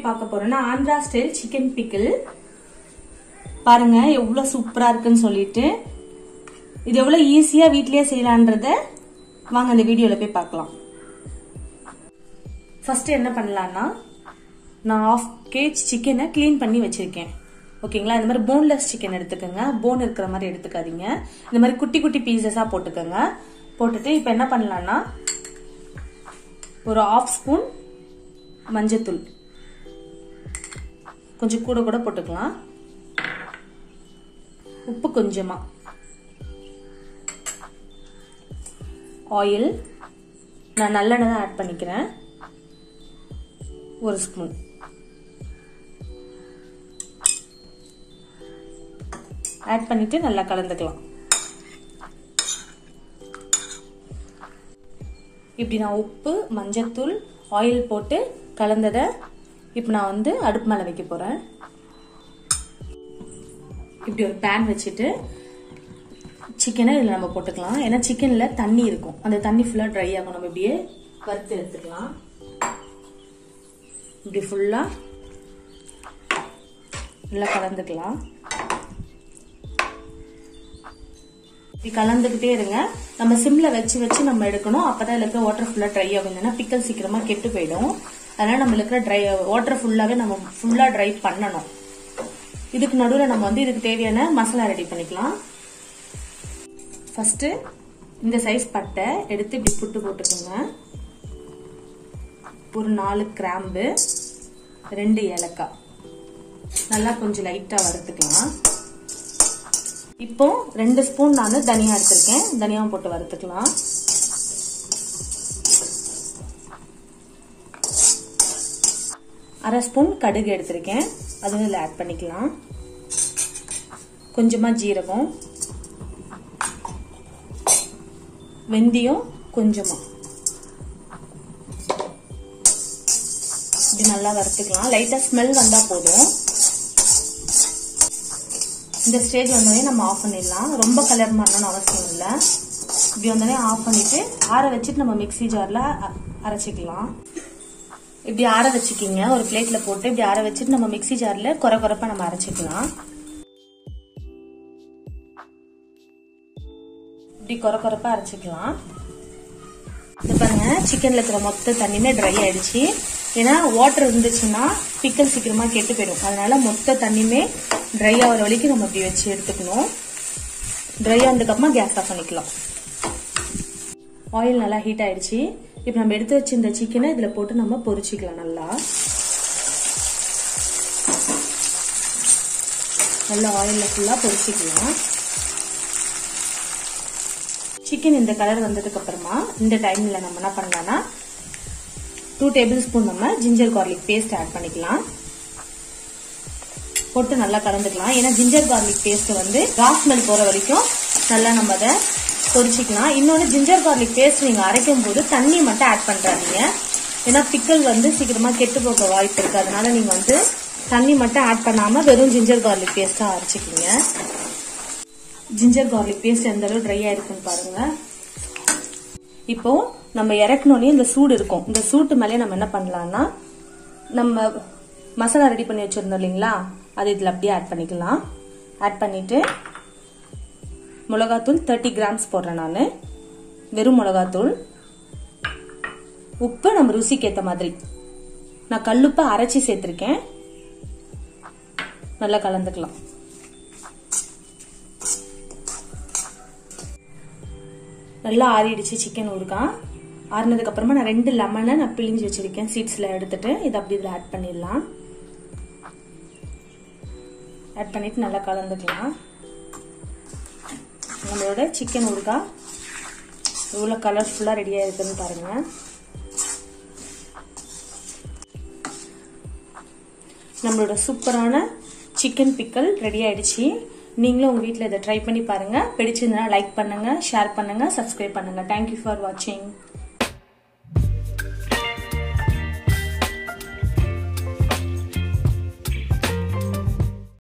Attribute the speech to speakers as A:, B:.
A: பார்க்க போறோம்னா Andhra style chicken pickle பாருங்க எவ்வளவு சூப்பரா இருக்குன்னு சொல்லிட்டு இது எவ்வளவு ஈஸியா வீட்லயே செய்யலான்றத வாங்க அந்த வீடியோல போய் பார்க்கலாம் ஃபர்ஸ்ட் என்ன பண்ணலாம்னா நான் ஆஃப் கேஜ் சிக்கனை க்ளீன் பண்ணி வச்சிருக்கேன் ஓகேங்களா இந்த மாதிரி போன்லெஸ் சிக்கன் எடுத்துக்கோங்க போன் இருக்கிற மாதிரி எடுத்துக்காதீங்க இந்த மாதிரி குட்டி குட்டி பீசஸா போட்டுக்கோங்க போட்டுட்டு இப்போ என்ன பண்ணலாம்னா ஒரு ஆஃப் ஸ்பூன் மஞ்சத்தூள் கொஞ்சம் கூட கூட போட்டுக்கலாம் உப்பு கொஞ்சமா ஆயில் நான் நல்லெண்ணெய் தான் ஆட் பண்ணிக்கிறேன் ஒரு ஸ்பூன் ஆட் பண்ணிட்டு நல்லா கலந்துக்கலாம் இப்படி நான் உப்பு மஞ்சத்தூள் ஆயில் போட்டு கலந்ததை இப்போ நான் வந்து அடுப்பு மேலே வைக்க போகிறேன் இப்படி ஒரு பேன் வச்சுட்டு சிக்கனை இதில் நம்ம போட்டுக்கலாம் ஏன்னா சிக்கனில் தண்ணி இருக்கும் அந்த தண்ணி ஃபுல்லாக ட்ரை ஆகும் நம்ம இப்படியே வறுத்து எடுத்துக்கலாம் இப்படி ஃபுல்லாக நல்லா கலந்துக்கலாம் இப்படி கலந்துக்கிட்டே இருங்க நம்ம சிம்ல வச்சு வச்சு நம்ம எடுக்கணும் அப்பதான் இருக்க வாட்டர் ஃபுல்லா ட்ரை ஆகும் ஏன்னா பிக்கல் சீக்கிரமா கெட்டு போயிடும் அதனால நம்ம இருக்கிற ட்ரை வாட்டர் ஃபுல்லாவே நம்ம ஃபுல்லா ட்ரை பண்ணணும் இதுக்கு நடுவில் நம்ம வந்து இதுக்கு தேவையான மசாலா ரெடி பண்ணிக்கலாம் ஃபர்ஸ்ட் இந்த சைஸ் பட்டை எடுத்து இப்படி புட்டு போட்டுக்கோங்க ஒரு நாலு கிராம்பு ரெண்டு ஏலக்காய் நல்லா கொஞ்சம் லைட்டா வறுத்துக்கலாம் இப்போ ரெண்டு ஸ்பூன் நான் தனியா எடுத்திருக்கேன் தனியாவும் போட்டு வறுத்துக்கலாம் அரை ஸ்பூன் கடுகு எடுத்திருக்கேன் அதுவும் இதில் ஆட் பண்ணிக்கலாம் கொஞ்சமா ஜீரகம் வெந்தயம் கொஞ்சமா இது நல்லா வறுத்துக்கலாம் லைட்டா ஸ்மெல் வந்தா போதும் இந்த ஸ்டேஜ் வந்தோடனே நம்ம ஆஃப் பண்ணிடலாம் ரொம்ப கலர் மாறணும்னு அவசியம் இல்லை இப்படி வந்தோடனே ஆஃப் பண்ணிட்டு ஆற வச்சுட்டு நம்ம மிக்சி ஜார்ல அரைச்சிக்கலாம் இப்படி ஆற வச்சுக்கிங்க ஒரு பிளேட்ல போட்டு இப்படி ஆற வச்சுட்டு நம்ம மிக்சி ஜார்ல குறை குறைப்பா நம்ம அரைச்சிக்கலாம் இப்படி குறை குறைப்பா அரைச்சிக்கலாம் இது பாருங்க சிக்கன்ல இருக்கிற மொத்த தண்ணியுமே ட்ரை ஆயிடுச்சு ஏன்னா வாட்டர் இருந்துச்சுன்னா பிக்கல் சீக்கிரமா கெட்டு போயிடும் அதனால மொத்த தண்ணியுமே ட்ரை ஆகிற வரைக்கும் நம்ம இப்படி வச்சு எடுத்துக்கணும் ட்ரை ஆனதுக்கப்புறமா கேஸ் ஆஃப் பண்ணிக்கலாம் ஆயில் நல்லா ஹீட் ஆயிடுச்சு இப்போ நம்ம எடுத்து வச்சிருந்த சிக்கனை இதுல போட்டு நம்ம பொரிச்சிக்கலாம் நல்லா நல்லா ஆயில்ல ஃபுல்லா பொரிச்சிக்கலாம் சிக்கன் இந்த கலர் வந்ததுக்கு அப்புறமா இந்த டைம்ல நம்ம என்ன பண்ணலாம்னா டூ டேபிள் ஸ்பூன் நம்ம ஜிஞ்சர் கார்லிக் பேஸ்ட் ஆட் பண்ணிக்கலாம் போட்டு நல்லா கலந்துக்கலாம் ஏன்னா ஜிஞ்சர் கார்லிக் பேஸ்ட் வந்து ராஸ் ஸ்மெல் போற வரைக்கும் நல்லா நம்ம அதை பொரிச்சிக்கலாம் இன்னொன்று ஜிஞ்சர் கார்லிக் பேஸ்ட் நீங்க அரைக்கும் போது தண்ணி மட்டும் ஆட் பண்றாதீங்க ஏன்னா பிக்கல் வந்து சீக்கிரமா கெட்டு போக வாய்ப்பு இருக்கு அதனால நீங்க வந்து தண்ணி மட்டும் ஆட் பண்ணாம வெறும் ஜிஞ்சர் கார்லிக் பேஸ்டா அரைச்சிக்கிங்க ஜிஞ்சர் கார்லிக் பேஸ்ட் எந்த அளவு ட்ரை ஆயிருக்குன்னு பாருங்க இப்போ நம்ம இறக்கணுன்னே இந்த சூடு இருக்கும் இந்த சூட்டு மேலே நம்ம என்ன பண்ணலாம்னா நம்ம மசாலா ரெடி பண்ணி வச்சிருந்தோம் இல்லைங்களா அது இதில் அப்படியே ஆட் பண்ணிக்கலாம் ஆட் பண்ணிட்டு மிளகாத்தூள் தேர்ட்டி கிராம்ஸ் போடுறேன் நான் வெறும் மிளகாத்தூள் உப்பு நம்ம ருசிக்கு ஏற்ற மாதிரி நான் கல்லுப்பை அரைச்சி சேர்த்துருக்கேன் நல்லா கலந்துக்கலாம் நல்லா ஆறிடுச்சு சிக்கன் ஊறுகாய் ஆறினதுக்கு அப்புறமா நான் ரெண்டு லெமனை நான் பிழிஞ்சு வச்சிருக்கேன் சீட்ஸ்ல எடுத்துட்டு இதை அப்படி இதில் ஆட் பண்ணிடலாம் ஆட் பண்ணிட்டு நல்லா கலந்துக்கலாம் நம்மளோட சிக்கன் ஊறுகாய் எவ்வளோ கலர்ஃபுல்லாக ரெடியாக இருக்குன்னு பாருங்க நம்மளோட சூப்பரான சிக்கன் பிக்கல் ரெடி ஆயிடுச்சு நீங்களும் உங்கள் வீட்டில் இதை ட்ரை பண்ணி பாருங்கள் பிடிச்சிருந்தனா லைக் பண்ணுங்கள் ஷேர் பண்ணுங்கள் சப்ஸ்கிரைப் பண்ணுங்கள் தேங்க்யூ ஃபார் வாட்சிங்